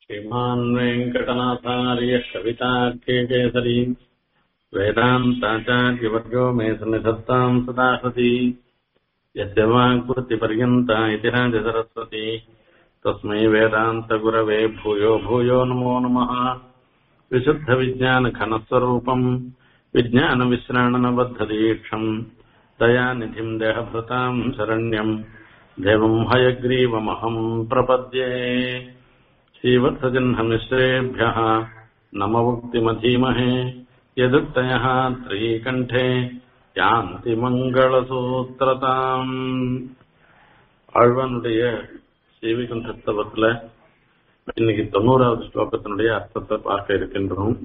श्रीमान् वेङ्कटनाथार्य कवितार्केकेसरी वेदान्ताचार्यवर्गो मे सन्निधत्ताम् सदा सती यस्य वाक्कृतिपर्यन्ता इति राजसरस्वती तस्मै वेदान्तगुरवे भूयो भूयो नमो नमः विशुद्धविज्ञानघनस्वरूपम् विज्ञानविश्राणनबद्धदीक्षम् दयानिधिम् देहभृताम् शरण्यम् देवम् हयग्रीवमहम् प्रपद्ये श्रीवत्सजह्नमिश्रेभ्यः नममुक्तिमधीमहे यदुक्तयः त्रीकण्ठे யாந்தி மங்களசூத்திரதாம் ஆழ்வானுடைய சேவிகந்தத்துவத்துல இன்னைக்கு தொண்ணூறாவது ஸ்லோகத்தினுடைய அர்த்தத்தை பார்க்க இருக்கின்றோம்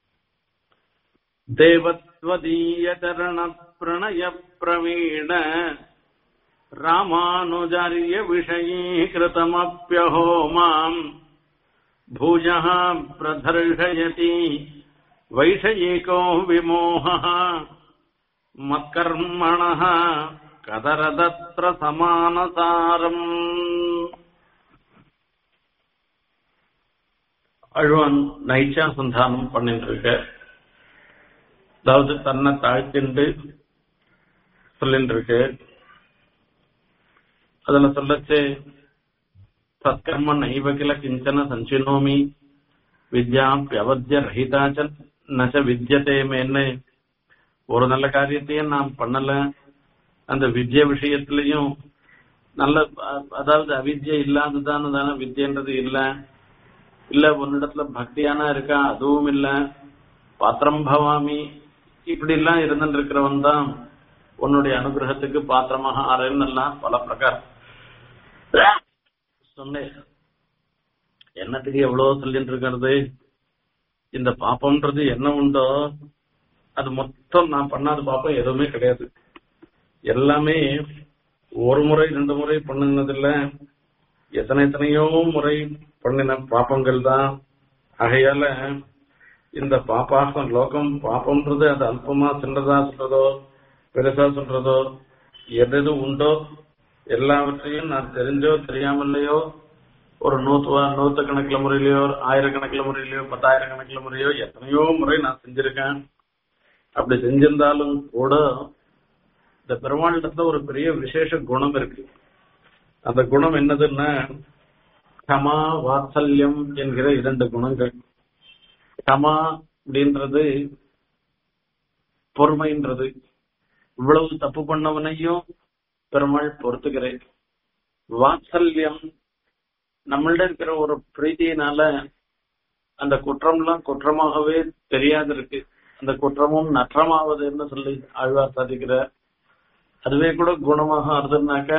தேவத்வதீய சரண பிரணய பிரவீண ராமானுஜாரிய விஷயீகிருதமப்பியஹோ மாம் भूयः प्रदर्शयति वैषयिको विमोहः மத்கர்மணः கதரதத்ர சமானசாரம் அழுவன் நைச்சா சந்தானம் பண்ணிட்டு இருக்க அதாவது தன்னை தாழ்த்திண்டு சொல்லிட்டு இருக்கு அதுல சொல்லச்சு சத்கர்ம நைவ கில கிஞ்சன சஞ்சினோமி வித்யா வியவத்திய ரஹிதாச்ச நச்ச வித்யதே மேன்னு ஒரு நல்ல காரியத்தையும் நாம் பண்ணல அந்த வித்ய விஷயத்திலையும் நல்ல அதாவது அவித்யை இல்லாததான தானே வித்யன்றது இல்ல இல்ல உன்னிடத்துல பக்தியானா இருக்கா அதுவும் இல்ல பாத்திரம் பவாமி இப்படி எல்லாம் இருந்துட்டு இருக்கிறவன் தான் உன்னுடைய அனுகிரகத்துக்கு பாத்திரமாக ஆறேன்னு எல்லாம் பல பிரகாரம் சொன்னேன் என்னத்துக்கு எவ்வளவு சொல்லிட்டு இருக்கிறது இந்த பாப்பம்ன்றது என்ன உண்டோ அது மொத்தம் நான் பண்ணாத பாப்பம் எதுவுமே கிடையாது எல்லாமே ஒரு முறை ரெண்டு முறை பண்ணுனதில்ல எத்தனை எத்தனையோ முறை பண்ணின பாப்பங்கள் தான் ஆகையால இந்த பாப்பாசம் லோகம் பாப்பம்ன்றது அது அல்பமா சின்னதா சொல்றதோ பெருசா சொல்றதோ எது எது உண்டோ எல்லாவற்றையும் நான் தெரிஞ்சோ தெரியாமலையோ ஒரு நூத்து நூத்து கணக்குல முறையிலயோ ஆயிரக்கணக்கில் முறையிலயோ பத்தாயிரம் கணக்குல முறையோ எத்தனையோ முறை நான் செஞ்சிருக்கேன் அப்படி செஞ்சிருந்தாலும் கூட இந்த பெருமாளிடத்துல ஒரு பெரிய விசேஷ குணம் இருக்கு அந்த குணம் என்னதுன்னா கமா வாத்சல்யம் என்கிற இரண்டு குணங்கள் கமா அப்படின்றது பொறுமைன்றது இவ்வளவு தப்பு பண்ணவனையும் பெருமாள் பொறுத்துக்கிறேன் வாத்சல்யம் நம்மள்ட இருக்கிற ஒரு பிரீதியினால அந்த குற்றம்லாம் குற்றமாகவே தெரியாது இருக்கு அந்த குற்றமும் நற்றமாவதுன்னு சொல்லி ஆழ்வார் சாதிக்கிற அதுவே கூட குணமாக ஆறுதுன்னாக்க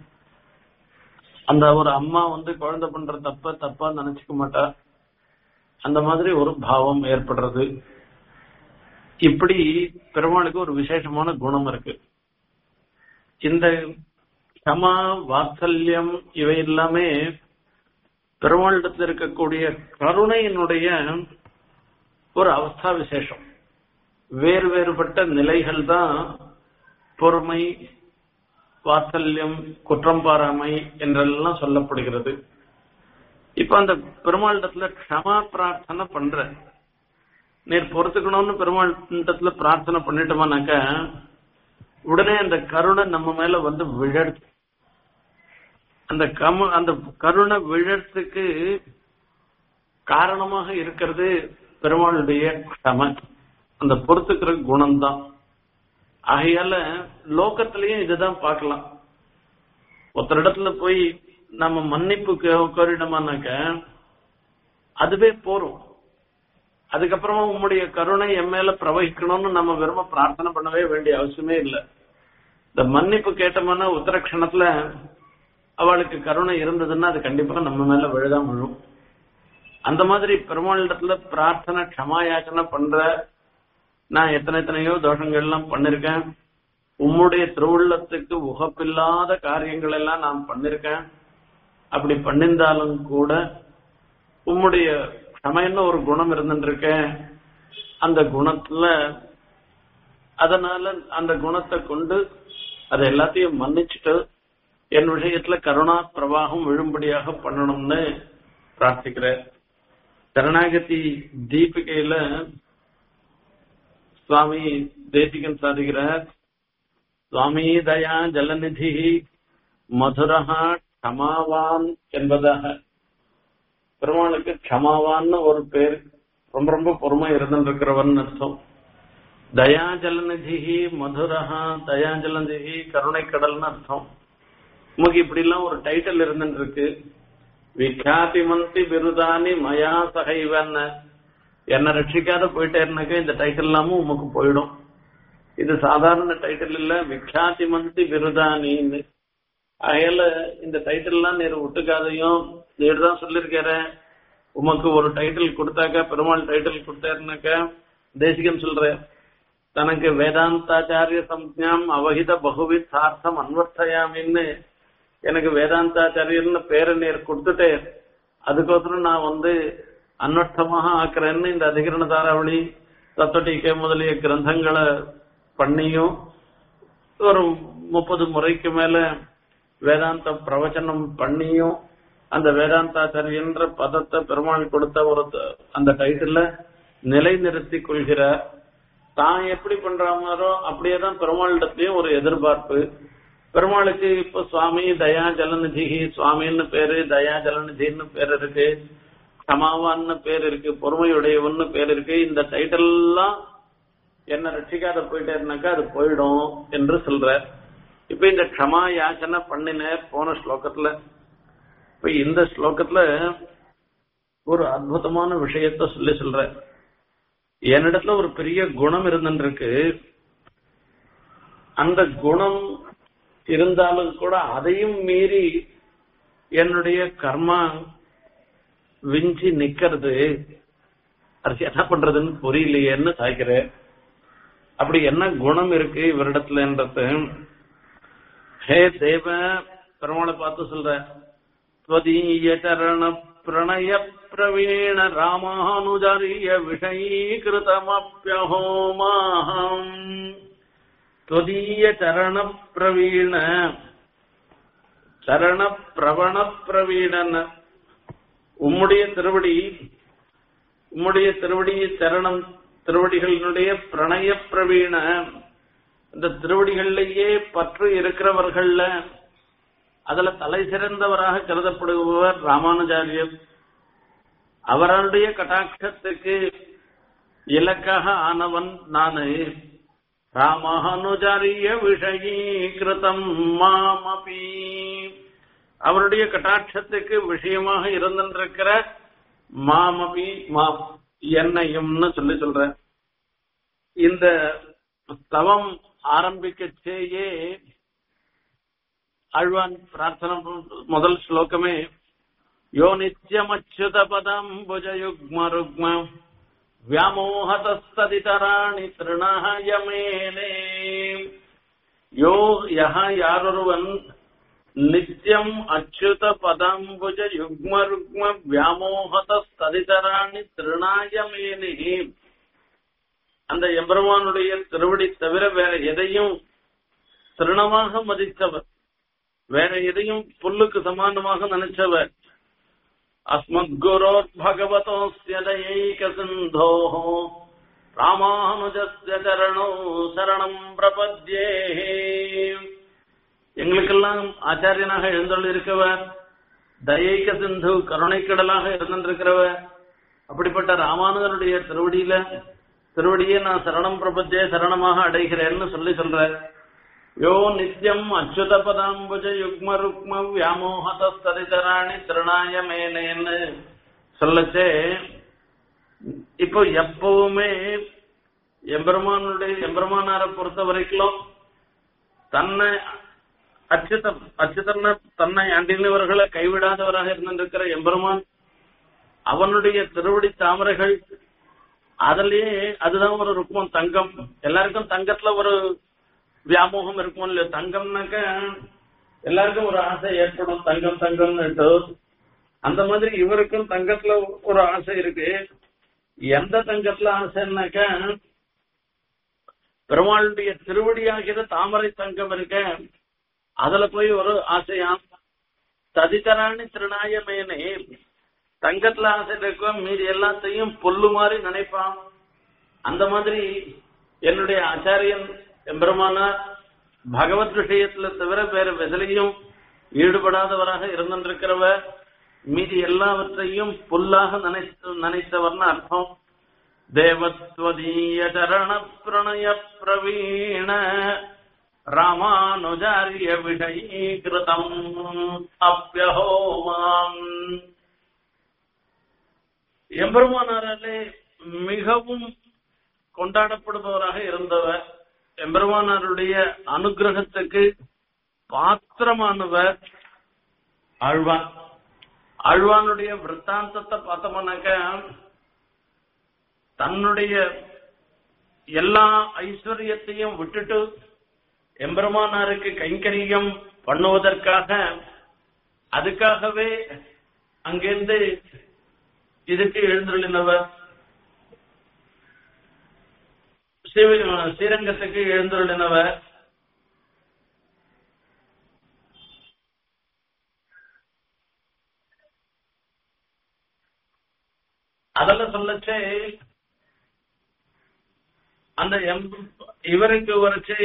அந்த ஒரு அம்மா வந்து குழந்தை பண்ற தப்ப தப்பா நினைச்சுக்க மாட்டா அந்த மாதிரி ஒரு பாவம் ஏற்படுறது இப்படி பெருமாளுக்கு ஒரு விசேஷமான குணம் இருக்கு இந்த கமா வாத்சல்யம் இவை எல்லாமே பெருமாளிடத்தில் இருக்கக்கூடிய கருணையினுடைய ஒரு அவஸ்தா விசேஷம் வேறு வேறுபட்ட நிலைகள் தான் பொறுமை வாத்சல்யம் குற்றம் பாராமை என்றெல்லாம் சொல்லப்படுகிறது இப்ப அந்த பெருமாளிடத்துல க்ஷமா பிரார்த்தனை பண்ற நீர் பொறுத்துக்கணும்னு பெருமாளிடத்துல பிரார்த்தனை பண்ணிட்டோமானாக்க உடனே அந்த கருணை நம்ம மேல வந்து விழறது அந்த கம அந்த கருணை விழறதுக்கு காரணமாக இருக்கிறது பெருமாளுடைய க்ஷம அந்த பொறுத்துக்கிற குணம் தான் ஆகையால லோக்கத்திலையும் இதுதான் பார்க்கலாம் ஒருத்தரிடத்துல போய் நம்ம மன்னிப்பு கோரிடமானாக்க அதுவே போறோம் அதுக்கப்புறமா உம்முடைய கருணை என் மேல பிரவகிக்கணும்னு நம்ம விரும்ப பிரார்த்தனை பண்ணவே வேண்டிய அவசியமே இல்லை இந்த மன்னிப்பு கேட்டோம்னா உத்தரக்ஷணத்துல அவளுக்கு கருணை இருந்ததுன்னா அது கண்டிப்பா நம்ம மேல விழுதான் விழும் அந்த மாதிரி பெருமாளிடத்துல பிரார்த்தனை க்ஷமாயாச்சனை பண்ற நான் எத்தனை எத்தனையோ தோஷங்கள் எல்லாம் பண்ணிருக்கேன் உம்முடைய திருவுள்ளத்துக்கு உகப்பில்லாத காரியங்கள் எல்லாம் நான் பண்ணிருக்கேன் அப்படி பண்ணிருந்தாலும் கூட உம்முடைய க்ஷமைன்னு ஒரு குணம் இருந்துருக்கேன் அந்த குணத்துல அதனால அந்த குணத்தை கொண்டு அதை எல்லாத்தையும் மன்னிச்சுட்டு என் விஷயத்துல கருணா பிரவாகம் விழும்படியாக பண்ணணும்னு பிரார்த்திக்கிறேன் சரணாகதி தீபிகையில சுவாமி தேசிகன் சாதிக்கிறார் சுவாமி தயா ஜலநிதி மதுரஹா க்ஷமாவான் என்பதாக பெருமாளுக்கு க்ஷமாவான்னு ஒரு பேர் ரொம்ப ரொம்ப பொறுமை இருந்துருக்கிறவன் அர்த்தம் தயா ஜலநிதி மதுரஹா தயா ஜலநிதி கருணை கடல்னு அர்த்தம் நமக்கு இப்படி எல்லாம் ஒரு டைட்டில் இருந்துட்டு இருக்கு விக்யாதி மந்தி விருதானி மயா சகைவன் என்ன ரட்சிக்காத போயிட்டேன்னாக்க இந்த டைட்டில் எல்லாமும் உமக்கு போயிடும் இது சாதாரண டைட்டில் இல்ல விக்யாதி மந்தி விருதானின்னு அகையில இந்த டைட்டில் எல்லாம் நேரு விட்டுக்காதையும் நேரு தான் சொல்லிருக்காரு உமக்கு ஒரு டைட்டில் கொடுத்தாக்கா பெருமாள் டைட்டில் கொடுத்தாருனாக்கா தேசிகன் சொல்ற தனக்கு வேதாந்தாச்சாரிய சம்ஞாம் அவஹித பகுவித் சார்த்தம் அன்வர்த்தயாமின்னு எனக்கு வேதாந்தாச்சாரியர்னு பேரை நேர் கொடுத்துட்டு அதுக்கோசரம் நான் வந்து அன்வர்த்தமாக ஆக்குறேன்னு இந்த அதிகரண தாராவளி தத்துவடிக்கை முதலிய கிரந்தங்களை பண்ணியும் ஒரு முப்பது முறைக்கு மேல வேதாந்த பிரவச்சனம் பண்ணியும் அந்த வேதாந்தாச்சாரியன்ற பதத்தை பெருமாள் கொடுத்த ஒரு த- அந்த டைட்டில நிலைநிறுத்திக் கொள்கிறார் தான் எப்படி பண்றாமோ அப்படியேதான் பெருமாளிடத்திலயும் ஒரு எதிர்பார்ப்பு பெருமாளுக்கு இப்ப சுவாமி தயா ஜலநிதிகி சுவாமின்னு பேரு தயா ஜலநிதின்னு பேர் இருக்கு க்ஷமாவான்னு பேர் இருக்கு பொறுமையுடையவன்னு பேர் இருக்கு இந்த டைட்டில் எல்லாம் என்ன ரட்சிக்காத போயிட்டேன்னாக்கா அது போயிடும் என்று சொல்ற இப்ப இந்த க்ஷமா யாச்சனை பண்ணினேர் போன ஸ்லோகத்துல இப்ப இந்த ஸ்லோகத்துல ஒரு அற்புதமான விஷயத்த சொல்லி சொல்ற என்னிடத்துல ஒரு பெரிய குணம் இருந்துருக்கு அந்த குணம் இருந்தாலும் கூட அதையும் மீறி என்னுடைய கர்மா விஞ்சி நிக்கிறது அது என்ன பண்றதுன்னு புரியலையேன்னு சாய்க்கிறேன் அப்படி என்ன குணம் இருக்கு இவரிடத்துலன்றது ஹே தேவ பெருமாளை பார்த்து சொல்ற त्वदीय चरण प्रणय प्रवीण रामानुजार्य विषयीकृतमप्यहोमाहम् त्वदीय चरण प्रवीण சரண பிரவண பிரவீணன் உம்முடைய திருவடி உம்முடைய திருவடி சரணம் திருவடிகளினுடைய பிரணய பிரவீண இந்த திருவடிகளிலேயே பற்று இருக்கிறவர்கள்ல அதுல தலை சிறந்தவராக கருதப்படுபவர் ராமானுஜாரியர் அவருடைய கட்டாட்சத்துக்கு இலக்காக ஆனவன் நானு ராமானுஜாரிய விஷயீகிருதம் மாமபி அவருடைய கட்டாட்சத்துக்கு விஷயமாக இருந்திருக்கிற மாமபி மா என்னையும்னு சொல்லி சொல்ற இந்த தவம் ஆரம்பிக்கச்சேயே ஆழ்வான் பிரார்த்தனை முதல் ஸ்லோகமே யோ நித்யமச்சுத பதம் புஜயுக்ம ருக்ம வியாமோகதஸ்ததிதராணி திருணாயமேனே யோ யஹ யாரொருவன் நித்யம் அச்சுத பதாம்புஜ யுக்ம ருக்ம வியாமோகதஸ்ததிதராணி திருணாயமேனே அந்த எம்பெருமானுடைய திருவடி தவிர வேற எதையும் திருணமாக மதித்தவர் வேற எதையும் புல்லுக்கு சமானமாக நினைச்சவர் அஸ்மத் குரோர் பகவதோஸ்ய தயைக சிந்தோ ராமானுஜஸ்ய சரணோ சரணம் பிரபத்யே எங்களுக்கெல்லாம் ஆச்சாரியனாக எழுந்தருள் இருக்கவர் தயைக்க சிந்து கருணைக்கடலாக இருந்திருக்கிறவர் அப்படிப்பட்ட ராமானுஜனுடைய திருவடியில திருவடியை நான் சரணம் பிரபத்தே சரணமாக அடைகிறேன்னு சொல்லி சொல்ற யோ நித்யம் அச்சுத பதாம்புஜ யுக்ம ருக்ம வியாமோகதஸ்தரிதராணி திருநாய மேனேன்னு சொல்லச்சே இப்போ எப்பவுமே எம்பெருமானுடைய எம்பெருமானாரை பொறுத்த வரைக்கும் தன்னை அச்சுதம் அச்சுதன்ன தன்னை அண்டினவர்களை கைவிடாதவராக இருந்திருக்கிற எம்பெருமான் அவனுடைய திருவடி தாமரைகள் அதுலயே அதுதான் ஒரு ருக்மம் தங்கம் எல்லாருக்கும் தங்கத்துல ஒரு வியாமோகம் இருக்கும் இல்லையா தங்கம்னாக்க எல்லாருக்கும் ஒரு ஆசை ஏற்படும் தங்கம் தங்கம்னுட்டு அந்த மாதிரி இவருக்கும் தங்கத்துல ஒரு ஆசை இருக்கு எந்த தங்கத்துல ஆசைன்னாக்க பெருமாளுடைய திருவடியாகிற தாமரை தங்கம் இருக்க அதுல போய் ஒரு ஆசையாம் ததிதராணி திருநாயமேனே தங்கத்துல ஆசை இருக்கும் மீதி எல்லாத்தையும் புல்லு மாதிரி நினைப்பான் அந்த மாதிரி என்னுடைய ஆச்சாரியன் எம்பெருமானார் பகவத் விஷயத்துல தவிர வேற வெதலையும் ஈடுபடாதவராக இருந்திருக்கிறவர் மீதி எல்லாவற்றையும் புல்லாக நினைத்து நினைத்தவர்னு அர்த்தம் தேவத்வதீய சரண பிரணய பிரவீண ராமானுஜாரிய விஷயீகிருதம் அப்பியஹோமாம் எம்பெருமானாராலே மிகவும் கொண்டாடப்படுபவராக இருந்தவர் எம்பெருமானாருடைய அனுகிரகத்துக்கு பாத்திரமானவர் ஆழ்வான் ஆழ்வானுடைய விற்த்தாந்தத்தை பார்த்தோம்னாக்க தன்னுடைய எல்லா ஐஸ்வர்யத்தையும் விட்டுட்டு எம்பெருமானாருக்கு கைங்கரியம் பண்ணுவதற்காக அதுக்காகவே அங்கிருந்து இதுக்கு எழுந்துள்ளினவர் ஸ்ரீரங்கத்துக்கு எழுந்துள்ளினவர் அதெல்லாம் சொல்லச்சே அந்த எம்- இவருக்கு வரைச்சு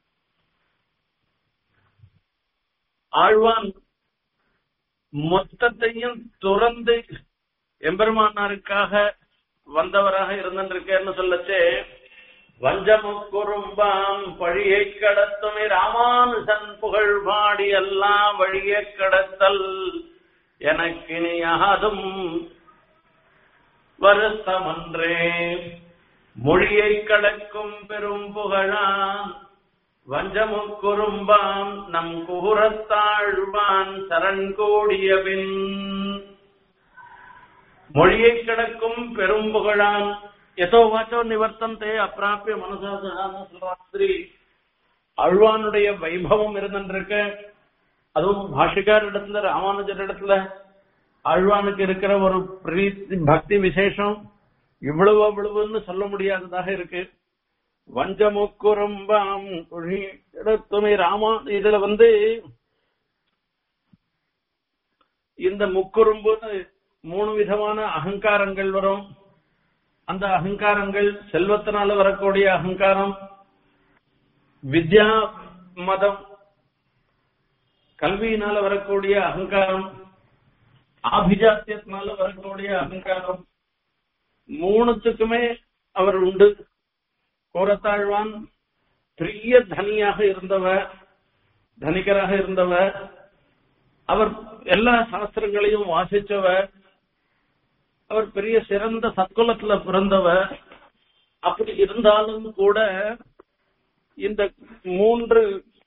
ஆழ்வான் மொத்தத்தையும் துறந்து எம்பெருமானாருக்காக வந்தவராக இருந்திருக்கேன்னு சொல்லச்சே வஞ்சமுக்குறும்பாம் பழியை கடத்துமே ராமானுசன் புகழ் பாடி எல்லாம் வழியை கடத்தல் எனக்கினி யாதும் வருத்தமன்றே மொழியை கடக்கும் பெரும் புகழான் வஞ்சமுக்குறும்பாம் நம் குகுரத்தாழ்வான் சரண் கோடியபின் மொழியை கடக்கும் பெரும் புகழான் எதோ வாச்சோ நிவர்த்தந்தே அப்பிராப்பிய மனசாசகான்னு சொல்றாத்திரி அழ்வானுடைய வைபவம் இருந்திருக்க அதுவும் பாஷிகார் இடத்துல ராமானுஜர் இடத்துல ஆழ்வானுக்கு இருக்கிற ஒரு பிரீத்தி பக்தி விசேஷம் இவ்வளவு அவ்வளவுன்னு சொல்ல முடியாததாக இருக்கு வஞ்சமுக்குரம்பாம் துணை ராமா இதுல வந்து இந்த முக்குறும்பு மூணு விதமான அகங்காரங்கள் வரும் அந்த அகங்காரங்கள் செல்வத்தினால வரக்கூடிய அகங்காரம் வித்யா மதம் கல்வியினால வரக்கூடிய அகங்காரம் ஆபிஜாத்தியத்தினால வரக்கூடிய அகங்காரம் மூணுத்துக்குமே அவர் உண்டு கோரத்தாழ்வான் பெரிய தனியாக இருந்தவர் தனிகராக இருந்தவர் அவர் எல்லா சாஸ்திரங்களையும் வாசிச்சவர் அவர் பெரிய சிறந்த சத்குலத்துல பிறந்தவர் அப்படி இருந்தாலும் கூட இந்த மூன்று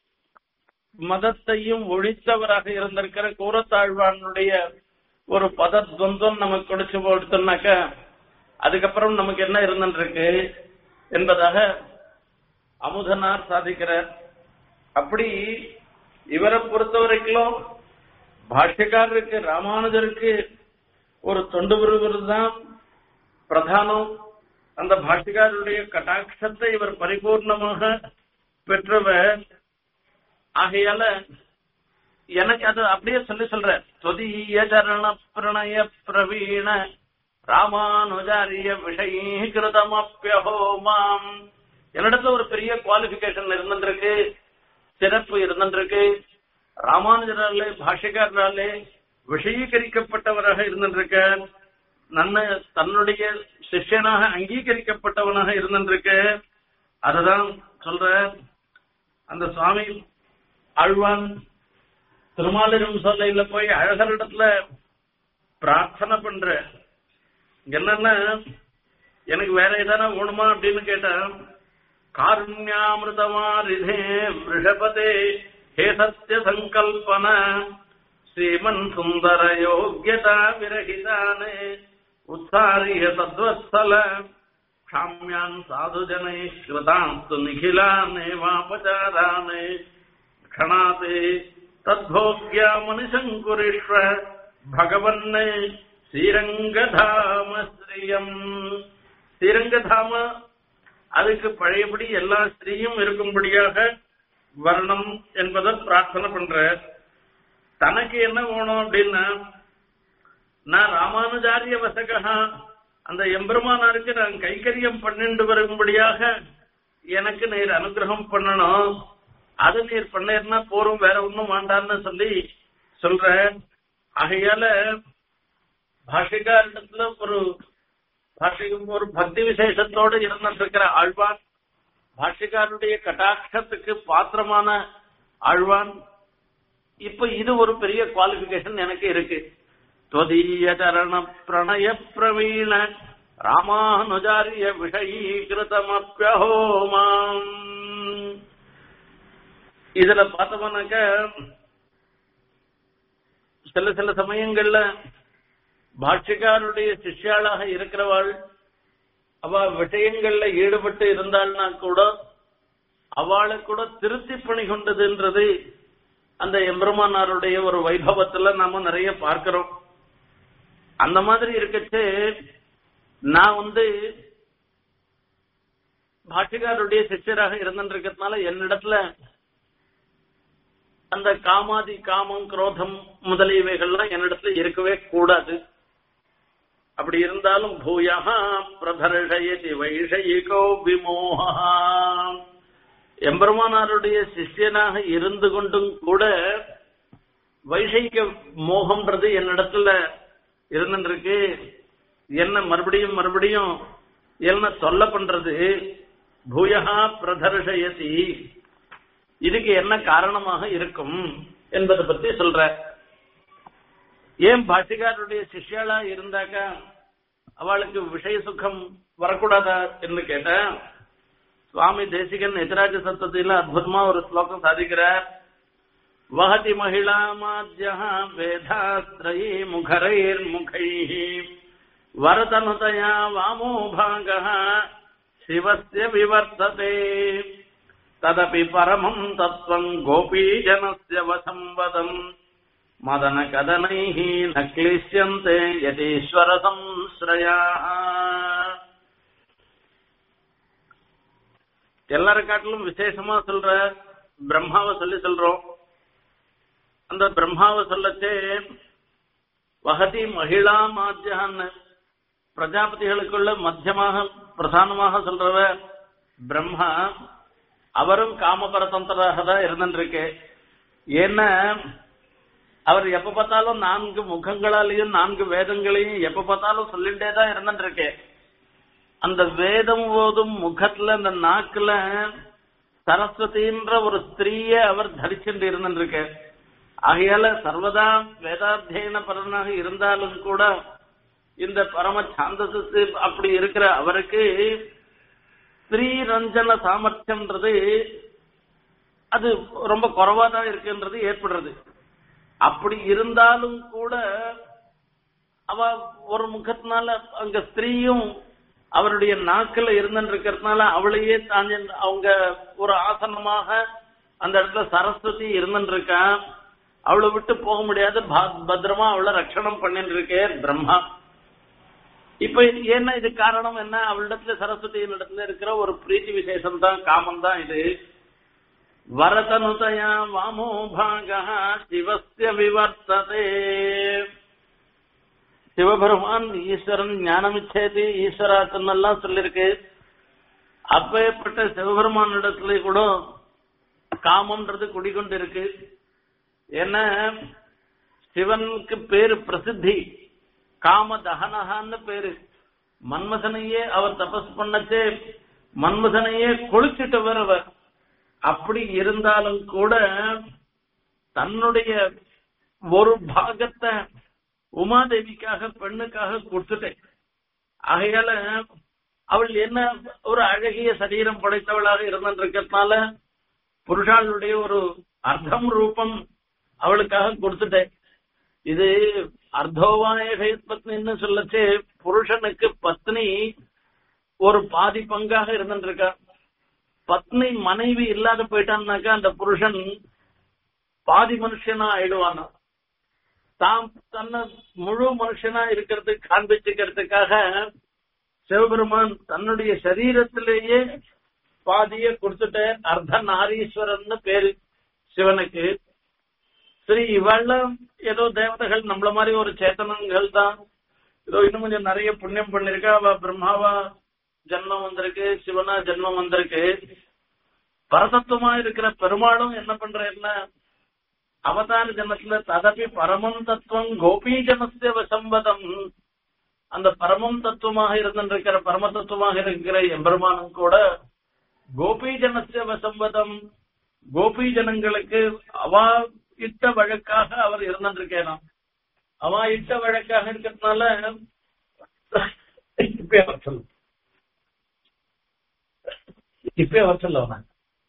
மதத்தையும் ஒழித்தவராக இருந்திருக்கிற கூரத்தாழ்வானுடைய ஒரு பதத்வந்தம் நமக்கு கொடுத்து போடுத்தோம்னாக்க அதுக்கப்புறம் நமக்கு என்ன இருந்துருக்கு என்பதாக அமுதனார் சாதிக்கிறார் அப்படி இவரை பொறுத்த வரைக்கும் பாஷ்யக்காரருக்கு ராமானுஜருக்கு ஒரு தொண்டு விருது தான் பிரதானம் அந்த பாஷ்யக்காரருடைய கட்டாட்சத்தை இவர் பரிபூர்ணமாக பெற்றவர் ஆகையால எனக்கு அது அப்படியே சொல்லி சொல்ற தொதிய சரண பிரணய பிரவீண ராமானுஜாரிய விஷயீகிருதமப்பியஹோமாம் என்னிடத்துல ஒரு பெரிய குவாலிபிகேஷன் இருந்திருக்கு சிறப்பு இருந்திருக்கு ராமானுஜராலே பாஷைக்காரராலே விஷயீகரிக்கப்பட்டவராக இருந்திருக்க நன்ன தன்னுடைய சிஷ்யனாக அங்கீகரிக்கப்பட்டவனாக இருந்திருக்க அதுதான் சொல்ற அந்த சுவாமி ஆழ்வான் திருமாலிரும் சொல்லையில போய் அழகரிடத்துல பிரார்த்தனை பண்ற என்னன்னா எனக்கு வேற எதனா வேணுமா அப்படின்னு கேட்டேன் காருண்யாமிருதமாரிதே ரிஷபதே ஹே சத்ய சங்கல்பன ஸ்ரீமன் சுந்தர யோகியதா விரகிதானே உத்தாரிய சத்வத்சல க்ஷாமியான் சாதுஜனை கிருதாஸ்து நிகிலானேவாபச்சாரானே க்ஷணாதே தத்போக்யா மனுஷங்குரிஷ்வ பகவன்னே ஸ்ரீரங்கதாம ஸ்ரீயம் ஸ்ரீரங்கதாம அதுக்கு பழையபடி எல்லா ஸ்ரீயும் இருக்கும்படியாக வரணும் என்பதை பிரார்த்தனை பண்ற தனக்கு என்ன வேணும் அப்படின்னா நான் ராமானுஜாரிய வசகா அந்த எம்பெருமானாருக்கு நான் கைக்கரியம் பண்ணிண்டு வரும்படியாக எனக்கு நீர் அனுகிரகம் பண்ணணும் அது நீர் பண்ணேன்னா போரும் வேற ஒண்ணும் வேண்டான்னு சொல்லி சொல்ற ஆகையால பாஷிகாரிடத்துல ஒரு பாஷிகம் ஒரு பக்தி விசேஷத்தோடு இருந்துட்டு இருக்கிற ஆழ்வான் பாஷிகாருடைய கட்டாட்சத்துக்கு பாத்திரமான ஆழ்வான் இப்ப இது ஒரு பெரிய குவாலிபிகேஷன் எனக்கு இருக்கு त्वदीय चरण प्रणय प्रवीण ராமானுஜாரிய விஷயீகிருதமப்பியஹோமாம் இதுல பார்த்தோம்னாக்க சில சில சமயங்கள்ல பாட்சிகாருடைய சிஷ்யாளாக இருக்கிறவாள் அவ விஷயங்கள்ல ஈடுபட்டு இருந்தாள்னா கூட அவளை கூட திருத்தி பணி கொண்டதுன்றது அந்த எம்பெருமானாருடைய ஒரு வைபவத்துல நாம நிறைய பார்க்கிறோம் அந்த மாதிரி இருக்கச்சு நான் வந்து பாஷிகாருடைய சிஷ்யராக இருந்திருக்கிறதுனால என்னிடத்துல அந்த காமாதி காமம் குரோதம் முதலியவைகள்லாம் என்னிடத்துல இருக்கவே கூடாது அப்படி இருந்தாலும் பூயா பிரதர்ஷயதி வைஷயிகோ விமோகா எம்பெருமானாருடைய சிஷ்யனாக இருந்து கொண்டும் கூட வைஷயிக மோகம்ன்றது என்னிடத்துல இருந்துருக்கு என்ன மறுபடியும் மறுபடியும் என்ன சொல்ல பண்றது பூயகா பிரதர்ஷயதி இதுக்கு என்ன காரணமாக இருக்கும் என்பதை பத்தி சொல்ற ஏன் பாஷிகாருடைய சிஷ்யாளா இருந்தாக்கா அவளுக்கு விஷய சுகம் வரக்கூடாதா என்று கேட்ட சுவாமி தேசிகன் எதிராஜ சத்தத்தில அற்புதமா ஒரு ஸ்லோகம் சாதிக்கிறார் வஹதி மகிழா மாத்யா வேதாஸ்திரயி முகரைர் முகைः வரதனுதயா வாமோ பாகः சிவஸ்ய விவர்த்ததே ததபி பரமம் தத்துவம் கோபீஜனஸ்ய வசம் வதம் மதன கதனைः ந கிளிஷ்யந்தே யதீஸ்வர சம்ஸ்ரயாः எல்லாரை காட்டிலும் விசேஷமா சொல்ற பிரம்மாவை சொல்லி சொல்றோம் அந்த பிரம்மாவை சொல்லச்சே வகதி மகிழா மாத்தியான்னு பிரஜாபதிகளுக்குள்ள மத்தியமாக பிரதானமாக சொல்றவ பிரம்மா அவரும் காமபரதந்திராக தான் இருந்துருக்கு ஏன்னா அவர் எப்ப பார்த்தாலும் நான்கு முகங்களாலையும் நான்கு வேதங்களையும் எப்ப பார்த்தாலும் சொல்லிட்டே தான் இருந்துருக்கு அந்த வேதம் போதும் முகத்துல அந்த நாக்குல சரஸ்வதின்ற ஒரு ஸ்திரீய அவர் தரிச்சுட்டு இருந்துருக்கு ஆகையால சர்வதா வேதாத்தியன பரனாக இருந்தாலும் கூட இந்த பரம சாந்தசத்து அப்படி இருக்கிற அவருக்கு ஸ்ரீ ரஞ்சன சாமர்த்தியம்ன்றது அது ரொம்ப குறைவா தான் இருக்குன்றது ஏற்படுறது அப்படி இருந்தாலும் கூட அவ ஒரு முகத்தினால அங்க ஸ்திரீயும் அவருடைய நாக்கில் இருந்துட்டு இருக்கிறதுனால அவளையே தாண்டி அவங்க ஒரு ஆசனமாக அந்த இடத்துல சரஸ்வதி இருந்துட்டு இருக்கா அவளை விட்டு போக முடியாது பத்திரமா அவளை ரட்சணம் பண்ணிட்டு இருக்கே பிரம்மா இப்ப என்ன இது காரணம் என்ன அவளிடத்துல சரஸ்வதியின் இடத்துல இருக்கிற ஒரு பிரீத்தி விசேஷம் தான் காமம் தான் இது வரதனுதயா வாமோ பாக சிவஸ்ய விவர்த்ததே சிவபெருமான் ஈஸ்வரன் ஞானமிச்சேதி ஈஸ்வராத்தன்னெல்லாம் சொல்லிருக்கு அப்பேற்பட்ட சிவபெருமான் இடத்துல கூட காமம்ன்றது குடிக்கொண்டு இருக்கு ஏன்னா சிவனுக்கு பேரு பிரசித்தி காம தகனகான்னு பேரு மன்மதனையே அவர் தபஸ் பண்ணச்சே மன்மதனையே கொளுச்சிட்டவர் அவர் அப்படி இருந்தாலும் கூட தன்னுடைய ஒரு பாகத்தை உமாதேவிக்காக பெண்ணுக்காக கொடுத்துட்டேன் ஆகையால அவள் என்ன ஒரு அழகிய சரீரம் படைத்தவளாக இருந்திருக்கிறதுனால புருஷாளுடைய ஒரு அர்த்தம் ரூபம் அவளுக்காக கொடுத்துட்டேன் இது அர்த்தோவாய பத்னின்னு சொல்லச்சு புருஷனுக்கு பத்னி ஒரு பாதி பங்காக இருந்துருக்கா பத்னி மனைவி இல்லாத போயிட்டான்னாக்கா அந்த புருஷன் பாதி மனுஷனா ஆயிடுவானா தாம் தன்னை முழு மனுஷனா இருக்கிறதுக்கு காண்பிச்சுக்கிறதுக்காக சிவபெருமான் தன்னுடைய சரீரத்திலேயே பாதிய கொடுத்துட்ட அர்த்த நாரீஸ்வரன் பேரு சிவனுக்கு சரி இவெல்லாம் ஏதோ தேவதைகள் நம்மள மாதிரி ஒரு சேத்தனங்கள் தான் ஏதோ இன்னும் கொஞ்சம் நிறைய புண்ணியம் பண்ணிருக்கா அவ பிரம்மாவா ஜென்மம் வந்திருக்கு சிவனா ஜென்மம் வந்திருக்கு பரதத்துவமா இருக்கிற பெருமாளும் என்ன பண்ற என்ன அவதார ஜனத்துல ததபி பரமம் தத்துவம் கோபி ஜனசிய வசம்பதம் அந்த பரமம் தத்துவமாக இருந்திருக்கிற பரம தத்துவமாக இருக்கிற எம்பெருமானும் கூட கோபி ஜனசிய வசம்பதம் கோபி ஜனங்களுக்கு அவா இட்ட வழக்காக அவர் இருந்திருக்கேனாம் அவா இட்ட வழக்காக இருக்கிறதுனால இப்ப அவர் சொல்லு இப்ப அவர் சொல்ல அவன்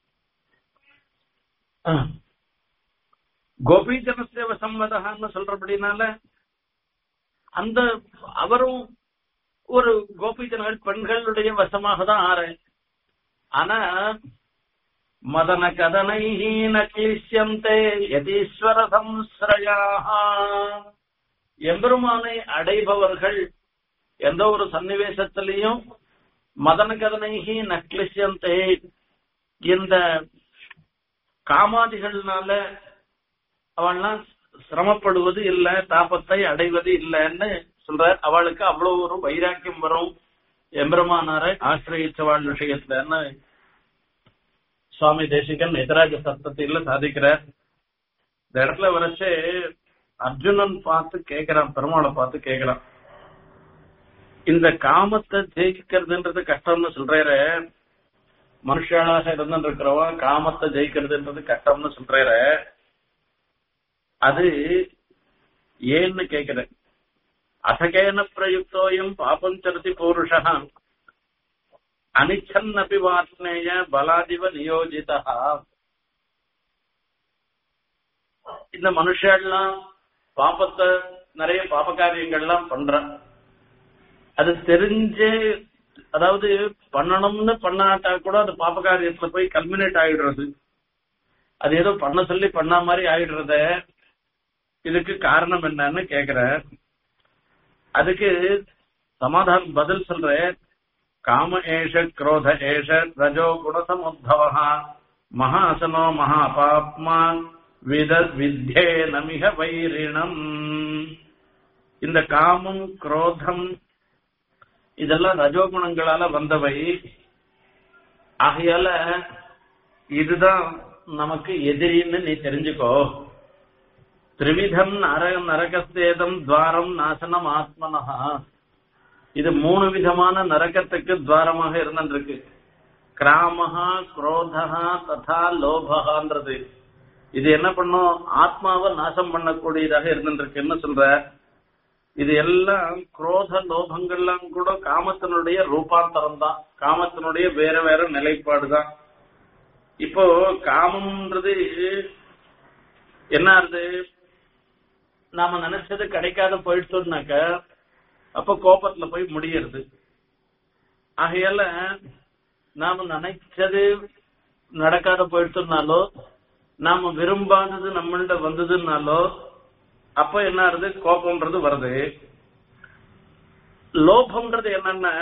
கோபி ஜனசேவ சம்மதகான்னு சொல்றபடினால அந்த அவரும் ஒரு கோபிஜனங்கள் பெண்களுடைய வசமாக தான் ஆற ஆனா மதன கதனை நக்லிஷ்யந்தே யதீஸ்வர சம்ஸ்ரயாக எம்பெருமானை அடைபவர்கள் எந்த ஒரு சன்னிவேசத்திலையும் மதன கதனைகி நக்லிஷ்யந்தே இந்த காமாதிகள்னால அவள்லாம் சிரமப்படுவது இல்ல தாபத்தை அடைவது இல்லைன்னு சொல்றார் அவளுக்கு அவ்வளவு ஒரு வைராக்கியம் வரும் எம்பெருமானாரை ஆசிரியச்சவாள் விஷயத்துலன்னு சுவாமி தேசிகன் எதிராஜ சப்தத்தில சாதிக்கிறார் இந்த இடத்துல வரைச்சு அர்ஜுனன் பார்த்து கேக்குறான் பெருமாளை பார்த்து கேக்குறான் இந்த காமத்தை ஜெயிக்கிறதுன்றது கஷ்டம்னு சொல்றாரு மனுஷாளாக இருந்துருக்கிறவா காமத்தை ஜெயிக்கிறதுன்றது கஷ்டம்னு சொல்றாரு அது ஏன்னு கேக்குறேன் அசகேன பிரயுக்தோயம் பாபம் சரதி பூருஷா அனிச்சன்னபி வாத்னேய பலாதிவ நியோஜிதா இந்த மனுஷெல்லாம் பாப்பத்தை நிறைய பாப காரியங்கள்லாம் பண்ற அது தெரிஞ்சே அதாவது பண்ணணும்னு பண்ணாட்டா கூட அது பாப காரியத்துல போய் கல்மினேட் ஆயிடுறது அது ஏதோ பண்ண சொல்லி பண்ண மாதிரி ஆயிடுறத இதுக்கு காரணம் என்னன்னு கேக்குற அதுக்கு சமாதானம் பதில் சொல்ற காம ஏஷ குரோத ஏஷ ரஜோ குணசமுத்தவ மகாசனோ மகாபாப்மா வித வித்யே நமிக வைரிணம் இந்த காமம் குரோதம் இதெல்லாம் ரஜோகுணங்களால வந்தவை ஆகையால இதுதான் நமக்கு எதிரின்னு நீ தெரிஞ்சுக்கோ திரிவிதம் நர நரகஸ்தேதம் துவாரம் நாசனம் ஆத்மனஹா இது மூணு விதமான நரகத்துக்கு துவாரமாக இருந்திருக்கு கிராமஹா குரோதஹா ததா லோபகான்றது இது என்ன பண்ணும் ஆத்மாவை நாசம் பண்ணக்கூடியதாக இருந்திருக்குன்னு சொல்ற இது எல்லாம் குரோத லோபங்கள்லாம் கூட காமத்தினுடைய ரூபாந்தரம் தான் காமத்தினுடைய வேற வேற நிலைப்பாடு தான் இப்போ காமம்ன்றது என்ன ஆகுது நாம நினைச்சது கிடைக்காத போயிடுச்சோம்னாக்க அப்ப கோபத்துல போய் முடியறது ஆகையால நாம நினைச்சது நடக்காத போயிடுச்சுனாலோ நாம விரும்பாதது நம்மள்ட வந்ததுனாலோ அப்ப என்ன ஆகுது கோபம்ன்றது வருது லோபம்ன்றது என்னன்னா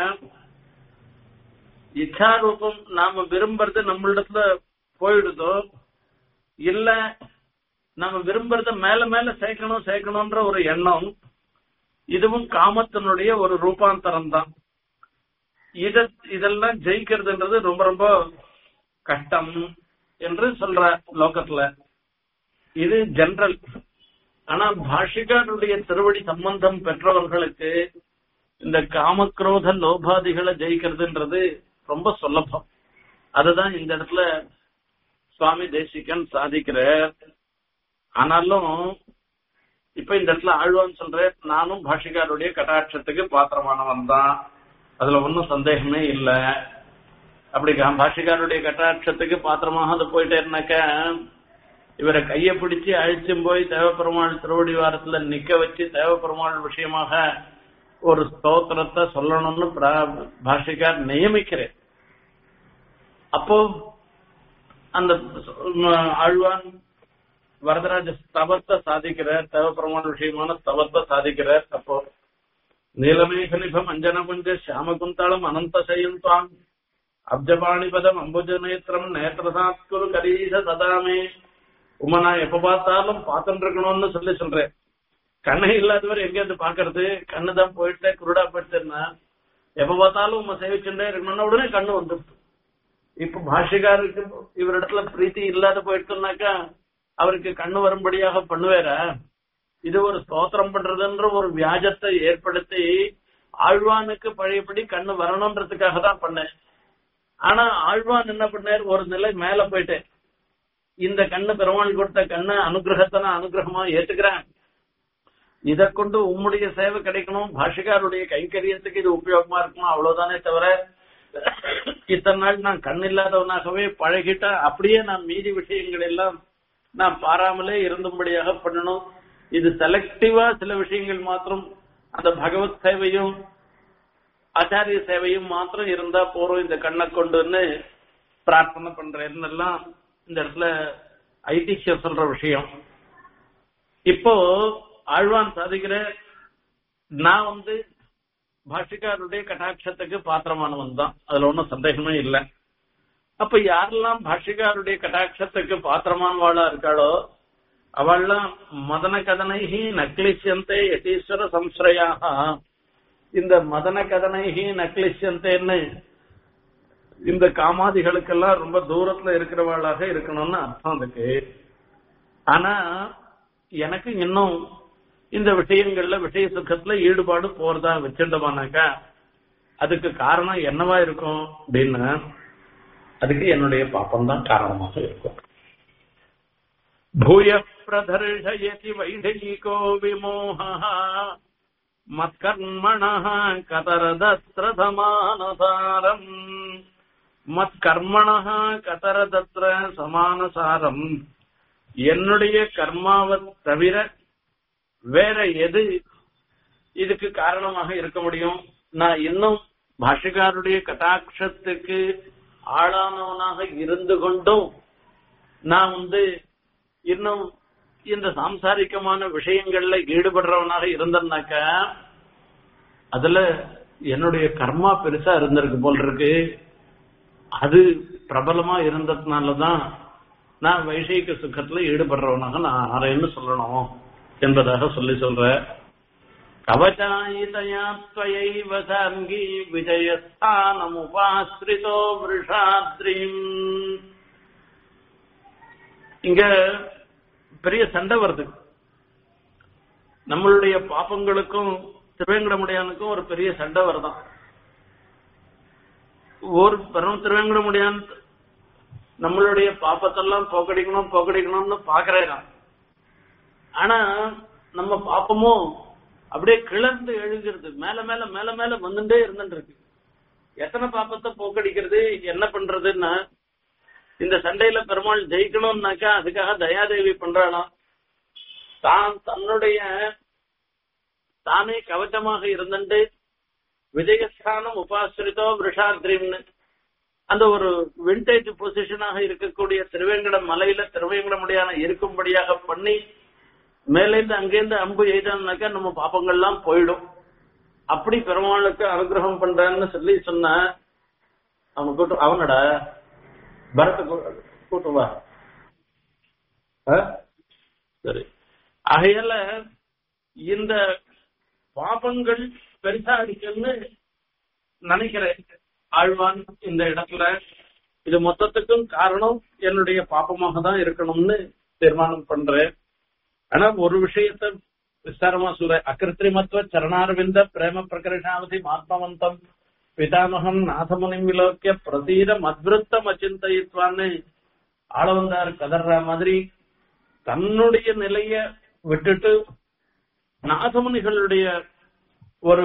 இச்சா ரூபம் நாம விரும்புறது நம்மளிடத்துல போயிடுதோ இல்ல நாம விரும்புறத மேல மேல சேர்க்கணும் சேர்க்கணும்ன்ற ஒரு எண்ணம் இதுவும் காமத்தினுடைய ஒரு ரூபாந்தரம் தான் இத இதெல்லாம் ஜெயிக்கிறதுன்றது ரொம்ப ரொம்ப கஷ்டம் என்று சொல்ற லோகத்துல இது ஜெனரல் ஆனா பாஷிகாருடைய திருவடி சம்பந்தம் பெற்றவர்களுக்கு இந்த காமக்ரோத லோபாதிகளை ஜெயிக்கிறதுன்றது ரொம்ப சுலபம் அதுதான் இந்த இடத்துல சுவாமி தேசிகன் சாதிக்கிறார் ஆனாலும் இப்ப இந்த இடத்துல ஆழ்வான்னு சொல்ற நானும் பாஷிகாருடைய கட்டாட்சத்துக்கு பாத்திரமானவன் தான் அதுல ஒன்னும் சந்தேகமே இல்ல அப்படி கா- பாஷிகாருடைய கட்டாட்சத்துக்கு பாத்திரமாக அது போயிட்டேன்னாக்க இவரை கைய பிடிச்சு அழிச்சும் போய் தேவப்பெருமாள் திருவடி வாரத்துல நிக்க வச்சு தேவப்பெருமாள் விஷயமாக ஒரு ஸ்தோத்திரத்தை சொல்லணும்னு பிரா- பாஷிகார் நியமிக்கிறேன் அப்போ அந்த ம், ஆழ்வான் வரதராஜ ஸ்தவத்தை சாதிக்கிறார் தேவப்பெருமாள் விஷயமான ஸ்தவத்தை சாதிக்கிறார் அப்போ நீலமேகலிபம் அஞ்சன புஞ்ச சியாமகுந்தாளம் அனந்த சயம் துவாம் அப்ஜபாணிபதம் அம்புஜ நேத்திரம் நேத்திரசாத்குரு கரீச சதாமே உமா நான் எப்ப பார்த்தாலும் பார்த்துட்டு இருக்கணும்னு சொல்லி சொல்றேன் கண்ணே இல்லாதவர் எங்கேருந்து பாக்குறது கண்ணு தான் போயிட்டு குருடா போயிட்டுன்னா எப்ப பார்த்தாலும் உமா சேவிச்சுட்டே இருக்கணும்னா உடனே கண்ணு வந்துடுது இப்ப பாஷிகாருக்கு இவரிடத்துல பிரீத்தி இல்லாத போயிட்டுனாக்கா அவருக்கு கண்ணு வரும்படியாக பண்ணுவேரா இது ஒரு ஸ்தோத்திரம் பண்றதுன்ற ஒரு வியாஜத்தை ஏற்படுத்தி ஆழ்வானுக்கு பழையபடி கண்ணு வரணும்ன்றதுக்காக தான் பண்ணேன் ஆனா ஆழ்வான் என்ன பண்ணார் ஒரு நிலை மேல போயிட்டேன் இந்த கண்ணு பெருமாள் கொடுத்த கண்ணு அனுகிரகத்தை நான் அனுகிரகமா ஏத்துக்கிறேன் இதை கொண்டு உம்முடைய சேவை கிடைக்கணும் பாஷிகாருடைய கைங்கரியத்துக்கு இது உபயோகமா இருக்கணும் அவ்வளவுதானே தவிர இத்தனை நாள் நான் கண் இல்லாதவனாகவே பழகிட்ட அப்படியே நான் மீதி விஷயங்கள் எல்லாம் நான் பாராமலே இருந்தும்படியாக பண்ணணும் இது செலக்டிவா சில விஷயங்கள் மாத்திரம் அந்த பகவத் சேவையும் ஆச்சாரிய சேவையும் மாத்திரம் இருந்தா போறோம் இந்த கண்ணை கொண்டுன்னு பிரார்த்தனை பண்றேன்னு எல்லாம் இந்த இடத்துல ஐதிஹ்யம் சொல்ற விஷயம் இப்போ ஆழ்வான் சாதிக்கிற நான் வந்து பாஷிகாருடைய கட்டாட்சத்துக்கு பாத்திரமானவன் தான் அதுல ஒன்றும் சந்தேகமே இல்லை அப்ப யாரெல்லாம் பாஷிகாருடைய கட்டாட்சத்துக்கு பாத்திரமானவாளா இருக்காளோ அவள்லாம் மதன கதனைஹி நக்லிஷ்யந்தே யதீஸ்வர சம்ஸ்ரயாக இந்த மதன கதனைஹி நக்லிஷ்யந்தேன்னு இந்த காமாதிகளுக்கெல்லாம் ரொம்ப தூரத்துல இருக்கிறவாளாக இருக்கணும்னு அர்த்தம் அதுக்கு ஆனா எனக்கு இன்னும் இந்த விஷயங்கள்ல விஷய சுகத்துல ஈடுபாடு போறதா வச்சிருந்தோமானாக்கா அதுக்கு காரணம் என்னவா இருக்கும் அப்படின்னா அதுக்கு என்னுடைய பாப்பம் தான் காரணமாக இருக்கும் பூய பிரதர்ஷயதி வைடயிகோ விமோக மத்கர்மண கதரதத்ர சமானசாரம் மத்கர்மண கதரதத்ர சமானசாரம் என்னுடைய கர்மாவை தவிர வேற எது இதுக்கு காரணமாக இருக்க முடியும் நான் இன்னும் பாஷகாருடைய கட்டாட்சத்துக்கு ஆளானவனாக இருந்து கொண்டும் நான் வந்து இன்னும் இந்த சாம்சாரிகமான விஷயங்கள்ல ஈடுபடுறவனாக இருந்தேன்னாக்க அதுல என்னுடைய கர்மா பெருசா இருந்திருக்கு போல் இருக்கு அது பிரபலமா இருந்ததுனாலதான் நான் வைஷயிக சுகத்துல ஈடுபடுறவனாக நான் ஆறேன்னு சொல்லணும் என்பதாக சொல்லி சொல்ற கவச்சாயிதயா त्वयैव சாங்கி விஜயஸ்தானமுபாஸ்ரிதோ விருஷாத்ரீம் இங்க பெரிய சண்டை வருது நம்மளுடைய பாப்பங்களுக்கும் திருவேங்கடமுடியானுக்கும் ஒரு பெரிய சண்டை வருதான் ஒரு பெரும் திருவேங்கடமுடியான் நம்மளுடைய பாப்பத்தெல்லாம் போக்கடிக்கணும் போக்கடிக்கணும்னு பாக்குறேன் ஆனா நம்ம பாப்பமும் அப்படியே கிளர்ந்து எழுகிறது மேல மேல மேல மேல வந்துட்டே இருந்துட்டு இருக்கு எத்தனை பாப்பத்தை போக்கடிக்கிறது என்ன பண்றதுன்னா இந்த சண்டையில பெருமாள் ஜெயிக்கணும்னாக்கா அதுக்காக தயாதேவி பண்றாளாம் தான் தன்னுடைய தானே கவச்சமாக இருந்துட்டு விஜயஸ்தானம் உபாசிரிதோ விஷாத்ரிம்னு அந்த ஒரு விண்டேஜ் பொசிஷனாக இருக்கக்கூடிய திருவேங்கட மலையில திருவேங்கடமுடியான இருக்கும்படியாக பண்ணி மேலேந்து அங்கேருந்து அம்பு எய்தான்னாக்கா நம்ம பாப்பங்கள்லாம் போயிடும் அப்படி பெருமாளுக்கு அனுகிரகம் பண்றான்னு சொல்லி சொன்ன அவன் கூட்டு அவனடா பரத்தை கூட்டு வா ஆ? சரி ஆகையால இந்த பாபங்கள் பெருசா இருக்குன்னு நினைக்கிறேன் ஆழ்வான் இந்த இடத்துல இது மொத்தத்துக்கும் காரணம் என்னுடைய பாப்பமாக தான் இருக்கணும்னு தீர்மானம் பண்றேன் ஆனா ஒரு விஷயத்த விஸ்தாரமா சொல்ற அகிருத்திரிமத்துவ சரணாரவிந்த பிரேம பிரகர்ஷாவதி மாத்மவந்தம் பிதாமகம் நாதமுனிம் விலோக்கிய பிரதீர மத்விருத்தம் அச்சிந்தயித்வான்னு ஆளவந்தார் கதர்ற மாதிரி தன்னுடைய நிலைய விட்டுட்டு நாதமுனிகளுடைய ஒரு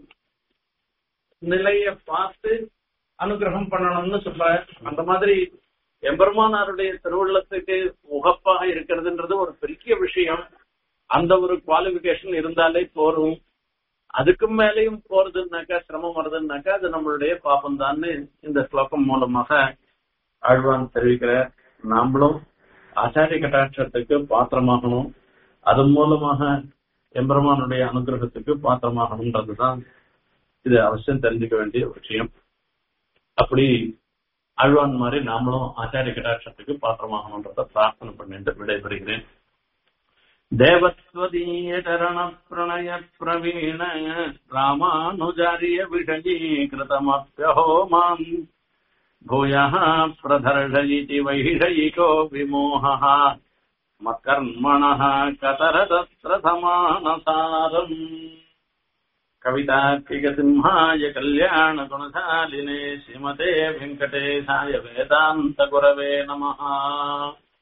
நிலைய பார்த்து அனுகிரகம் பண்ணணும்னு சொல்ற அந்த மாதிரி எம்பெருமானாருடைய திருவுள்ளத்துக்கு உகப்பாக இருக்கிறதுன்றது ஒரு பெரிய விஷயம் அந்த ஒரு குவாலிபிகேஷன் இருந்தாலே போரும் அதுக்கும் மேலேயும் போறதுன்னாக்கா சிரமம் வருதுன்னாக்கா அது நம்மளுடைய பாப்பம் தான்னு இந்த ஸ்லோகம் மூலமாக ஆழ்வான் தெரிவிக்கிற நாமளும் ஆச்சாரிய கட்டாட்சத்துக்கு பாத்திரமாகணும் அதன் மூலமாக எம்பெருமானுடைய அனுகிரகத்துக்கு பாத்திரமாகணும்ன்றதுதான் இது அவசியம் தெரிஞ்சுக்க வேண்டிய விஷயம் அப்படி அழ்வான் மாதிரி நாமளும் ஆச்சாரிய கடாட்சத்துக்கு பாத்திரமாகணுன்றத பிரார்த்தனை பண்ணிட்டு விடைபெறுகிறேன் தேவஸ்வதீய சரண பிரணய பிரவீண ராமானுஜாரிய விஷயீகிருதமப்யஹோமாம் भूयः प्रदर्शयिति वैषयिको विमोहः मत्कर्मणः कतर तत्र समानसारम् कवितार्किकसिंहाय कल्याणगुणशालिने श्रीमते वेङ्कटेशाय वेदान्तगुरवे नमः